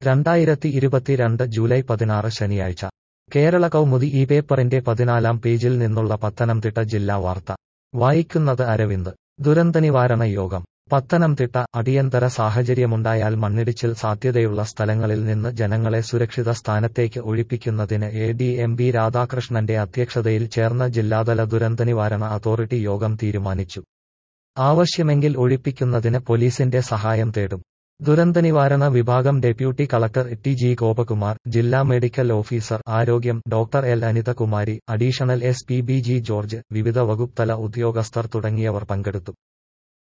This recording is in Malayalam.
രണ്ടായിരത്തി ഇരുപത്തിരണ്ട് ജൂലൈ പതിനാറ് ശനിയാഴ്ച കേരള കൗമുദി ഈ പേപ്പറിന്റെ പതിനാലാം പേജിൽ നിന്നുള്ള പത്തനംതിട്ട ജില്ലാ വാർത്ത വായിക്കുന്നത് അരവിന്ദ് ദുരന്തനിവാരണ യോഗം പത്തനംതിട്ട അടിയന്തര സാഹചര്യമുണ്ടായാൽ മണ്ണിടിച്ചിൽ സാധ്യതയുള്ള സ്ഥലങ്ങളിൽ നിന്ന് ജനങ്ങളെ സുരക്ഷിത സ്ഥാനത്തേക്ക് ഒഴിപ്പിക്കുന്നതിന് എ ഡി എം ബി രാധാകൃഷ്ണന്റെ അധ്യക്ഷതയിൽ ചേർന്ന ജില്ലാതല ദുരന്തനിവാരണ അതോറിറ്റി യോഗം തീരുമാനിച്ചു ആവശ്യമെങ്കിൽ ഒഴിപ്പിക്കുന്നതിന് പോലീസിന്റെ സഹായം തേടും ദുരന്തനിവാരണ വിഭാഗം deputy collector T G Gopakumar ജില്ലാ മെഡിക്കൽ ഓഫീസർ ആരോഗ്യം doctor L Anithakumari additional S P B G George വിവിധ വകുപ്പ് തല ഉദ്യോഗസ്ഥർ തുടങ്ങിയവർ പങ്കെടുത്തു